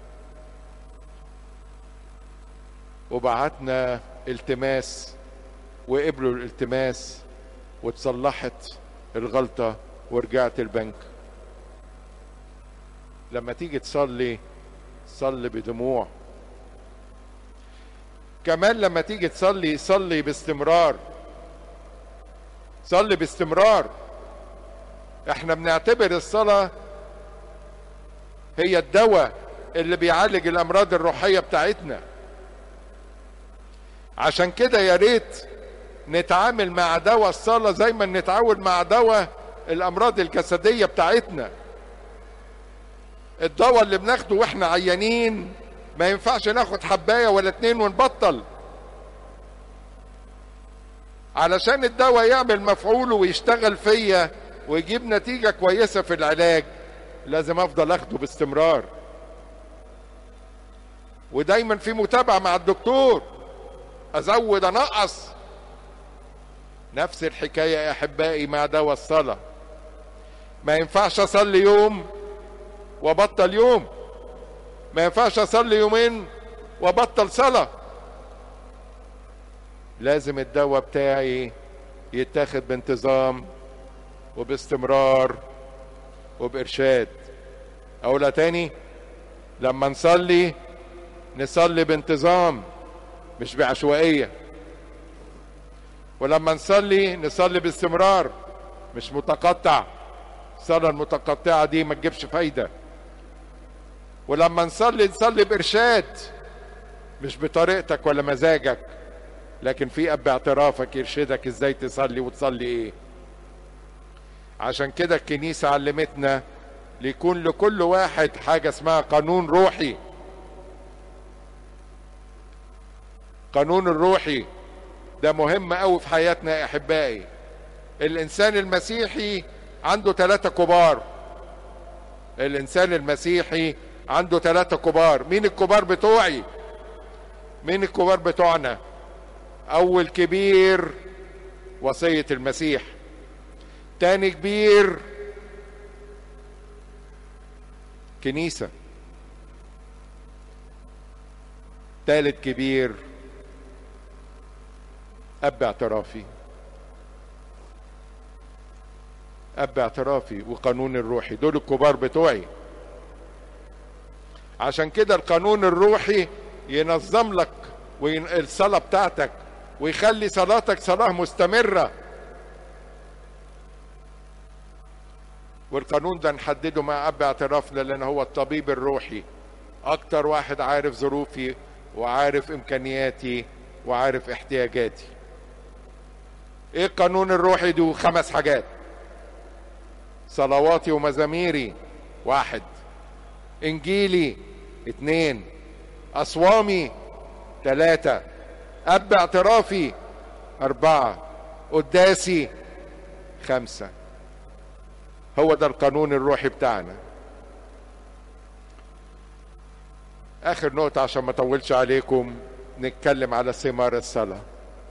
وبعتنا التماس وقبلوا الالتماس واتصلحت الغلطة ورجعت البنك لما تيجي تصلي صلي بدموع كمان لما تيجي تصلي صلي باستمرار صلي باستمرار احنا بنعتبر الصلاة هي الدواء اللي بيعالج الامراض الروحية بتاعتنا عشان كده يا ريت نتعامل مع دواء الصلاة زي ما نتعامل مع دواء الأمراض الجسدية بتاعتنا الدواء اللي بناخده واحنا عيانين ما ينفعش ناخد حباية ولا اتنين ونبطل علشان الدواء يعمل مفعوله ويشتغل فيا ويجيب نتيجة كويسة في العلاج لازم افضل اخده باستمرار ودايما في متابعة مع الدكتور ازود انقص نفس الحكايه يا احبائي مع دواء الصلاه ما ينفعش اصلي يوم وبطل يوم ما ينفعش اصلي يومين وبطل صلاه لازم الدواء بتاعي يتاخد بانتظام وباستمرار وبارشاد اقولها تاني لما نصلي نصلي بانتظام مش بعشوائيه ولما نصلي نصلي باستمرار مش متقطع الصلاة المتقطعة دي ما تجيبش فايدة ولما نصلي نصلي بإرشاد مش بطريقتك ولا مزاجك لكن في أب اعترافك يرشدك ازاي تصلي وتصلي ايه عشان كده الكنيسة علمتنا ليكون لكل واحد حاجة اسمها قانون روحي قانون الروحي ده مهم قوي في حياتنا يا احبائي الانسان المسيحي عنده ثلاثة كبار الانسان المسيحي عنده ثلاثة كبار مين الكبار بتوعي مين الكبار بتوعنا اول كبير وصية المسيح تاني كبير كنيسة تالت كبير اب اعترافي اب اعترافي وقانون الروحي دول الكبار بتوعي عشان كده القانون الروحي ينظم لك وين- الصلاة بتاعتك ويخلي صلاتك صلاة مستمرة والقانون ده نحدده مع اب اعترافنا لان هو الطبيب الروحي اكتر واحد عارف ظروفي وعارف امكانياتي وعارف احتياجاتي ايه القانون الروحي ده خمس حاجات صلواتي ومزاميري واحد انجيلي اتنين اصوامي تلاتة اب اعترافي اربعة قداسي خمسة هو ده القانون الروحي بتاعنا اخر نقطة عشان ما اطولش عليكم نتكلم على ثمار الصلاة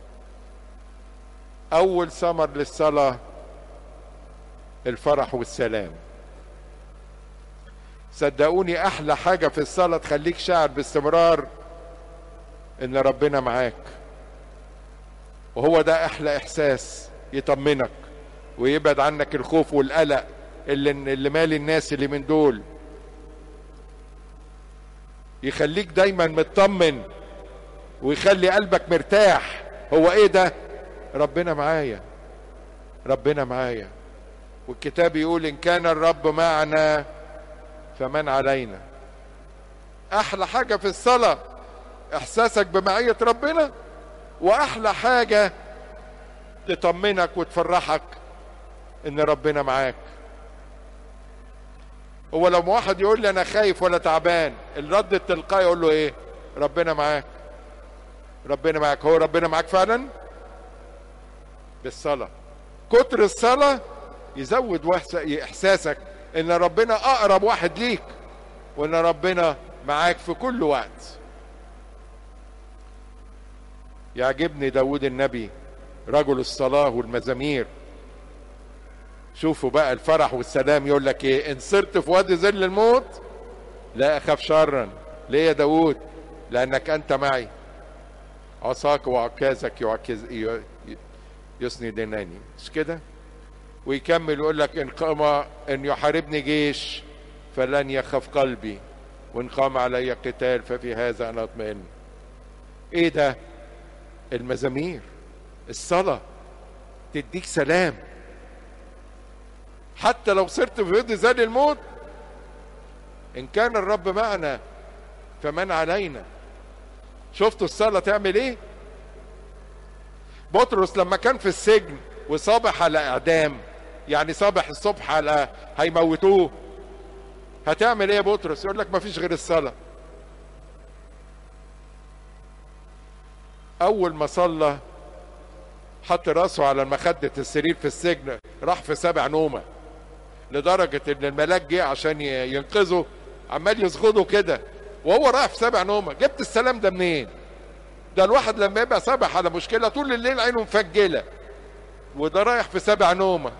اول ثمر للصلاة الفرح والسلام صدقوني احلى حاجة في الصلاة تخليك شاعر باستمرار ان ربنا معاك وهو ده احلى احساس يطمنك ويبعد عنك الخوف والقلق اللي اللي مالي الناس اللي من دول يخليك دايما مطمن ويخلي قلبك مرتاح هو ايه ده ربنا معايا ربنا معايا والكتاب يقول ان كان الرب معنا فمن علينا احلى حاجه في الصلاه احساسك بمعيه ربنا واحلى حاجه تطمنك وتفرحك ان ربنا معاك هو لو واحد يقول لي انا خايف ولا تعبان الرد التلقائي يقول له ايه ربنا معاك ربنا معاك هو ربنا معاك فعلا بالصلاه كتر الصلاه يزود وحس- احساسك ان ربنا اقرب واحد ليك وان ربنا معاك في كل وقت يعجبني داود النبي رجل الصلاة والمزامير شوفوا بقى الفرح والسلام يقول لك ايه ان صرت في وادي ظل الموت لا اخاف شرا ليه يا داود لانك انت معي عصاك وعكازك يعكز يسندنني مش كده ويكمل يقول لك ان قام ان يحاربني جيش فلن يخف قلبي وان قام علي قتال ففي هذا انا اطمئن ايه ده المزامير الصلاه تديك سلام حتى لو صرت في يد زاد الموت ان كان الرب معنا فمن علينا شفتوا الصلاة تعمل ايه بطرس لما كان في السجن وصابح على اعدام يعني صابح الصبح على هيموتوه هتعمل ايه يا بطرس يقول لك ما فيش غير الصلاة اول ما صلى حط راسه على مخدة السرير في السجن راح في سبع نومة لدرجة ان الملاك جه عشان ينقذه عمال يسغده كده وهو رايح في سبع نومة جبت السلام ده منين ده الواحد لما يبقى صابح على مشكلة طول الليل عينه مفجلة وده رايح في سبع نومة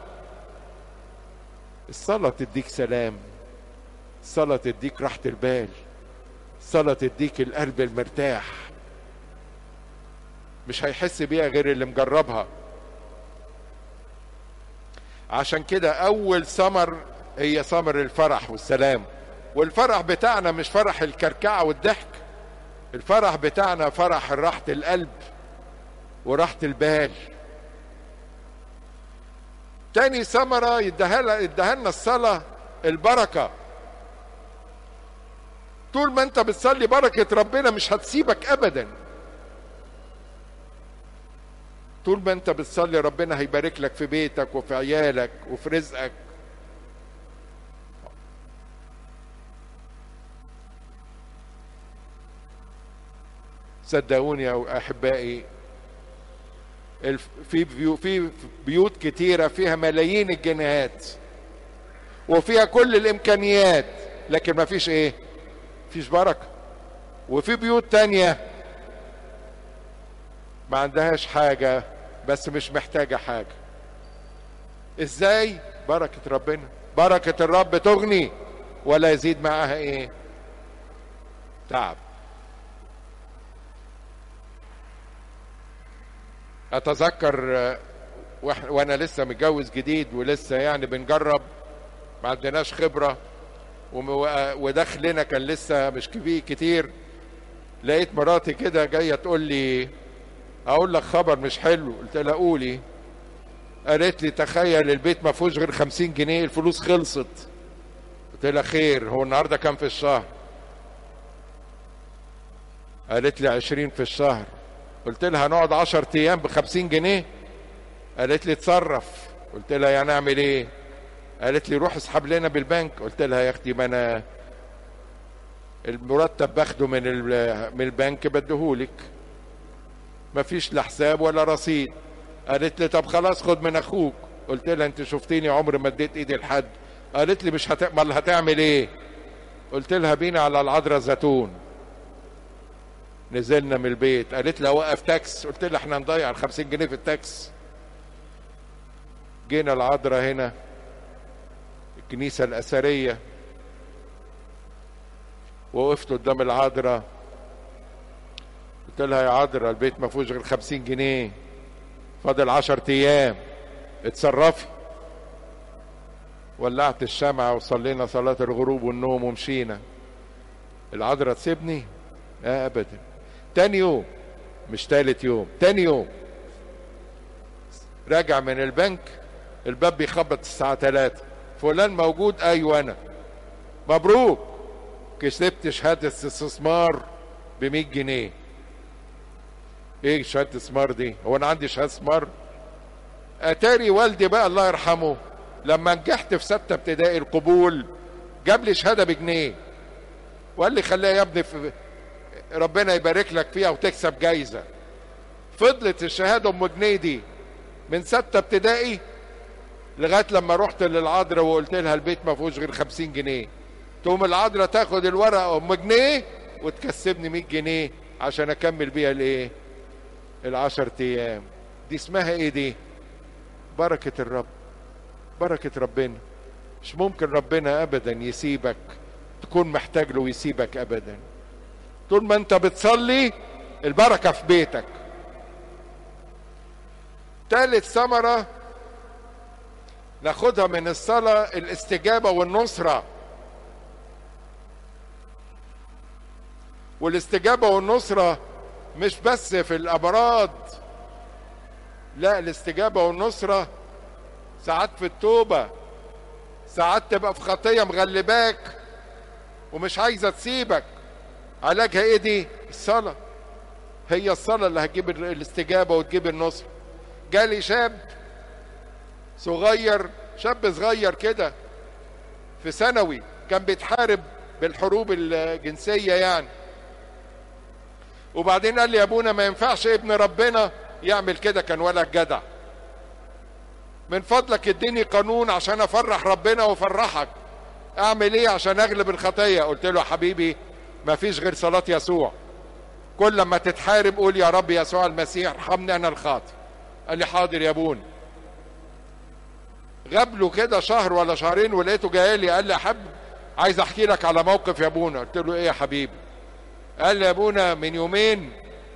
الصلاة تديك سلام الصلاة تديك راحة البال الصلاة تديك القلب المرتاح مش هيحس بيها غير اللي مجربها عشان كده اول ثمر هي ثمر الفرح والسلام والفرح بتاعنا مش فرح الكركعة والضحك الفرح بتاعنا فرح راحة القلب وراحة البال تاني ثمرة يديها لنا الصلاة البركة طول ما انت بتصلي بركة ربنا مش هتسيبك ابدا طول ما انت بتصلي ربنا هيبارك لك في بيتك وفي عيالك وفي رزقك صدقوني يا احبائي في بيو في بيوت كتيره فيها ملايين الجنيهات وفيها كل الامكانيات لكن ما فيش ايه فيش بركه وفي بيوت تانية ما عندهاش حاجه بس مش محتاجه حاجه ازاي بركه ربنا بركه الرب تغني ولا يزيد معاها ايه تعب اتذكر وانا لسه متجوز جديد ولسه يعني بنجرب ما عندناش خبره ودخلنا كان لسه مش كبير كتير لقيت مراتي كده جايه تقول لي اقول لك خبر مش حلو قلت لها قولي قالت لي تخيل البيت ما فيهوش غير 50 جنيه الفلوس خلصت قلت لها خير هو النهارده كام في الشهر قالت لي 20 في الشهر قلت لها هنقعد 10 ايام ب 50 جنيه قالت لي اتصرف قلت لها يعني اعمل ايه قالت لي روح اسحب لنا بالبنك قلت لها يا اختي ما انا المرتب باخده من من البنك بديهولك مفيش لا حساب ولا رصيد قالت لي طب خلاص خد من اخوك قلت لها انت شفتيني عمري ما اديت ايدي لحد قالت لي مش هت... امال هتعمل ايه قلت لها بينا على العذراء زيتون نزلنا من البيت قالت لي اوقف تاكس قلت لها احنا نضيع ال 50 جنيه في التاكس جينا العذراء هنا الكنيسة الأثرية وقفت قدام العذراء قلت لها يا عذراء البيت ما فيهوش غير 50 جنيه فاضل 10 أيام اتصرفي ولعت الشمعة وصلينا صلاة الغروب والنوم ومشينا العذراء تسيبني؟ لا أبدا تاني يوم مش تالت يوم تاني يوم راجع من البنك الباب بيخبط الساعة 3 فلان موجود ايوه انا مبروك كسبت شهادة استثمار ب 100 جنيه ايه شهادة استثمار دي هو انا عندي شهادة استثمار اتاري والدي بقى الله يرحمه لما نجحت في ستة ابتدائي القبول جاب لي شهادة بجنيه وقال لي خليها يا ابني في ربنا يبارك لك فيها وتكسب جايزة فضلت الشهادة ام جنيه دي من ستة ابتدائي لغايه لما رحت للعذراء وقلت لها البيت ما فيهوش غير 50 جنيه تقوم العذراء تاخد الورقه ام جنيه وتكسبني 100 جنيه عشان اكمل بيها الايه ال10 ايام دي اسمها ايه دي بركة الرب بركة ربنا مش ممكن ربنا ابدا يسيبك تكون محتاج له ويسيبك ابدا طول ما انت بتصلي البركة في بيتك ثالث ثمرة ناخدها من الصلاة الاستجابة والنصرة والاستجابة والنصرة مش بس في الأمراض لا الاستجابة والنصرة ساعات في التوبة ساعات تبقى في خطية مغلباك ومش عايزة تسيبك علاجها ايه دي الصلاة هي الصلاة اللي هتجيب الاستجابة وتجيب النصر جالي شاب صغير شاب صغير كده في ثانوي كان بيتحارب بالحروب الجنسية يعني وبعدين قال لي يا ابونا ما ينفعش ابن ربنا يعمل كده كان ولد جدع من فضلك اديني قانون عشان افرح ربنا وافرحك اعمل ايه عشان اغلب الخطيه قلت له حبيبي ما فيش غير صلاه يسوع كل لما تتحارب قول يا رب يسوع المسيح ارحمني انا الخاطئ قال لي حاضر يا ابونا غاب له كده شهر ولا شهرين ولقيته جاي لي قال لي يا حب عايز احكي لك على موقف يا ابونا قلت له ايه يا حبيبي قال لي يا ابونا من يومين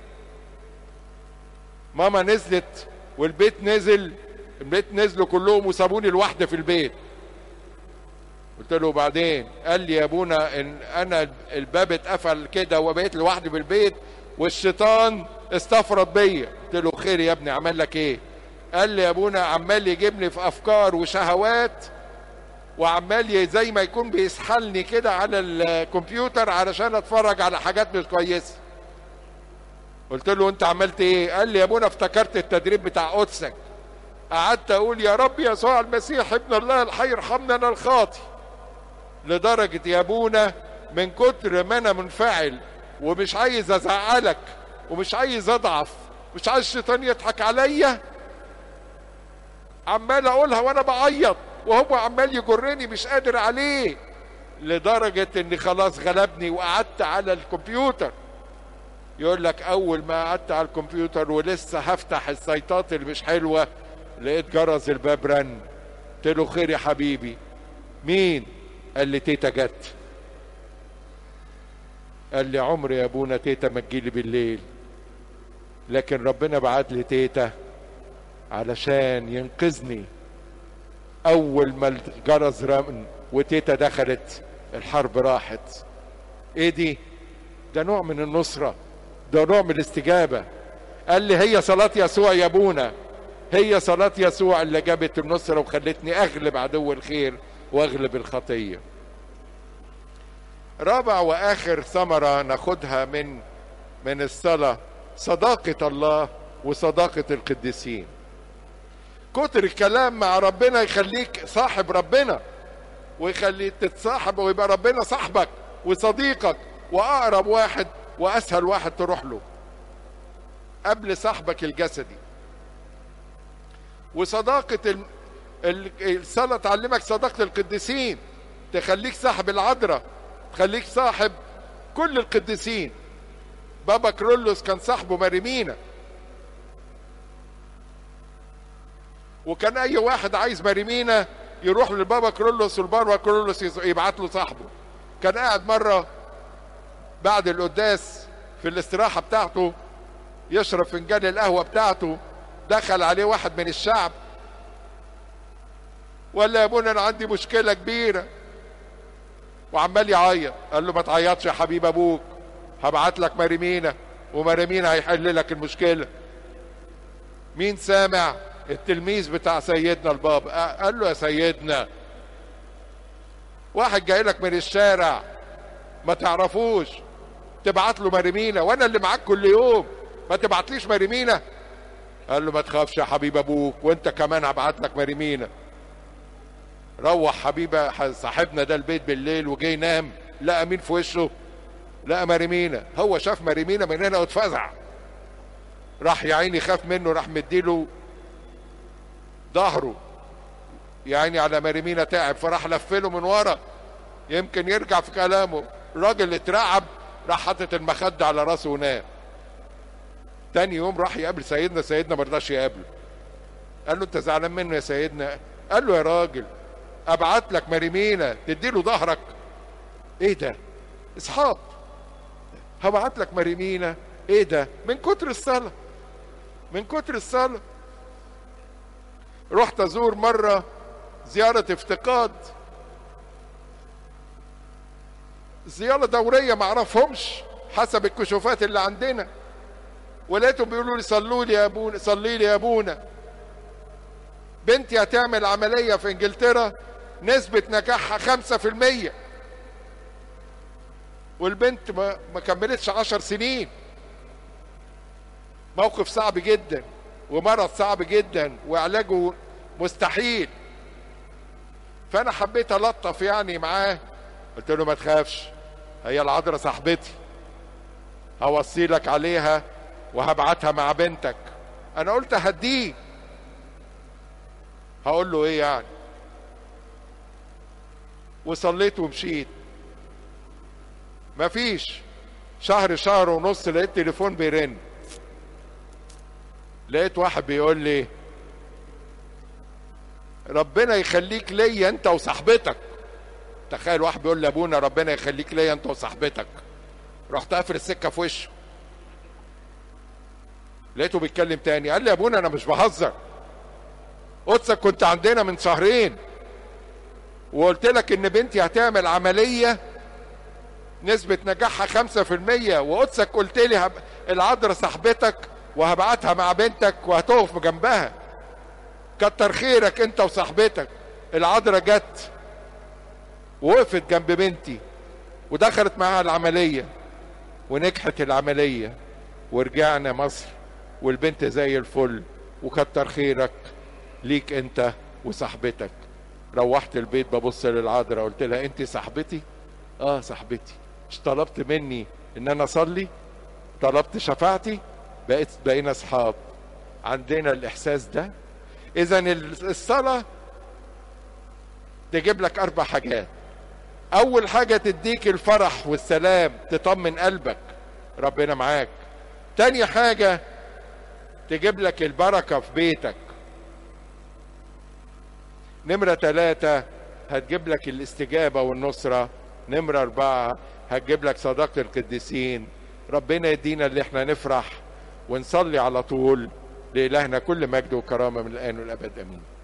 ماما نزلت والبيت نزل البيت نزلوا كلهم وسابوني لوحدي في البيت قلت له بعدين قال لي يا ابونا ان انا الباب اتقفل كده وبقيت لوحدي في البيت والشيطان استفرد بيا قلت له خير يا ابني عمل لك ايه قال لي يا ابونا عمال يجيبني في افكار وشهوات وعمال زي ما يكون بيسحلني كده على الكمبيوتر علشان اتفرج على حاجات مش كويسه قلت له انت عملت ايه قال لي يا ابونا افتكرت التدريب بتاع قدسك قعدت اقول يا رب يسوع المسيح ابن الله الحي ارحمنا انا الخاطي لدرجة يا ابونا من كتر ما انا منفعل ومش عايز ازعلك ومش عايز اضعف مش عايز الشيطان يضحك عليا عمال اقولها وانا بعيط وهو عمال يجرني مش قادر عليه لدرجة اني خلاص غلبني وقعدت على الكمبيوتر يقول لك اول ما قعدت على الكمبيوتر ولسه هفتح السيطات اللي مش حلوه لقيت جرس الباب رن قلت له خير يا حبيبي مين قال لي تيتا جت قال لي عمري يا ابونا تيتا ما تجيلي بالليل لكن ربنا بعت لي تيتا علشان ينقذني اول ما الجرس رن وتيتا دخلت الحرب راحت ايه دي ده نوع من النصره ده نوع من الاستجابه قال لي هي صلاه يسوع يا ابونا هي صلاة يسوع اللي جابت النصرة وخلتني أغلب عدو الخير وأغلب الخطية رابع وآخر ثمرة ناخدها من من الصلاة صداقة الله وصداقة القديسين كتر الكلام مع ربنا يخليك صاحب ربنا ويخليك تتصاحب ويبقى ربنا صاحبك وصديقك وأقرب واحد وأسهل واحد تروح له قبل صاحبك الجسدي وصداقة الصلاة تعلمك صداقة القديسين تخليك صاحب العذراء تخليك صاحب كل القديسين بابا كرولوس كان صاحبه مريمينا وكان اي واحد عايز مريمينا يروح للبابا كرولوس والبابا كرولوس يبعت له صاحبه كان قاعد مرة بعد القداس في الاستراحة بتاعته يشرب فنجان القهوة بتاعته دخل عليه واحد من الشعب ولا يا ابونا انا عندي مشكله كبيره وعمال يعيط قال له ما تعيطش يا حبيب ابوك هبعت لك مريمينا ومريمينا هيحل لك المشكله مين سامع التلميذ بتاع سيدنا البابا قال له يا سيدنا واحد جاي لك من الشارع ما تعرفوش تبعت له مريمينا وانا اللي معاك كل يوم ما تبعتليش مريمينا قال له ما تخافش يا حبيب ابوك وانت كمان هبعت لك مريمينا روح حبيبه صاحبنا ده البيت بالليل وجاي ينام لقى مين في وشه لقى مريمينا هو شاف مريمينا من هنا واتفزع راح يا عيني خاف منه راح مديله ظهره يا عيني على مريمينا تعب فراح لفله من ورا يمكن يرجع في كلامه الراجل اترعب راح حاطط المخدة على راسه ونام تاني يوم راح يقابل سيدنا سيدنا ما رضاش يقابله قال له انت زعلان منه يا سيدنا قال له يا راجل ابعت لك مريمينا تديله ظهرك ايه ده اصحاب هبعت لك مريمينا ايه ده من كتر الصلاه من كتر الصلاه رحت ازور مره زياره افتقاد زياره دوريه ما اعرفهمش حسب الكشوفات اللي عندنا ولقيتهم بيقولوا لي صلوا لي يا ابونا صلي لي يا ابونا بنتي هتعمل عمليه في انجلترا نسبه نجاحها خمسة في المية والبنت ما, ما كملتش عشر سنين موقف صعب جدا ومرض صعب جدا وعلاجه مستحيل فانا حبيت الطف يعني معاه قلت له ما تخافش هي العذراء صاحبتي هوصي لك عليها وهبعتها مع بنتك انا قلت هديه هقول له ايه يعني وصليت ومشيت مفيش شهر شهر ونص لقيت تليفون بيرن لقيت واحد بيقول لي ربنا يخليك ليا انت وصاحبتك تخيل واحد بيقول لابونا ربنا يخليك ليا انت وصاحبتك رحت قافل السكه في وشه لقيته بيتكلم تاني قال لي يا ابونا انا مش بهزر قدسك كنت عندنا من شهرين وقلت لك ان بنتي هتعمل عملية نسبة نجاحها خمسة في المية وقدسك قلت لي هب... العذراء صاحبتك وهبعتها مع بنتك وهتقف جنبها كتر خيرك انت وصاحبتك العذراء جت ووقفت جنب بنتي ودخلت معاها العملية ونجحت العملية ورجعنا مصر والبنت زي الفل وكتر خيرك ليك انت وصاحبتك روحت البيت ببص للعذراء قلت لها انت صاحبتي اه صاحبتي مش طلبت مني ان انا اصلي طلبت شفاعتي بقيت بقينا اصحاب عندنا الاحساس ده اذا الصلاه تجيب لك اربع حاجات اول حاجه تديك الفرح والسلام تطمن قلبك ربنا معاك تاني حاجه تجيب لك البركه في بيتك نمرة ثلاثة هتجيب لك الاستجابة والنصرة نمرة أربعة هتجيب لك صداقة القديسين ربنا يدينا اللي احنا نفرح ونصلي على طول لإلهنا كل مجد وكرامة من الآن والأبد أمين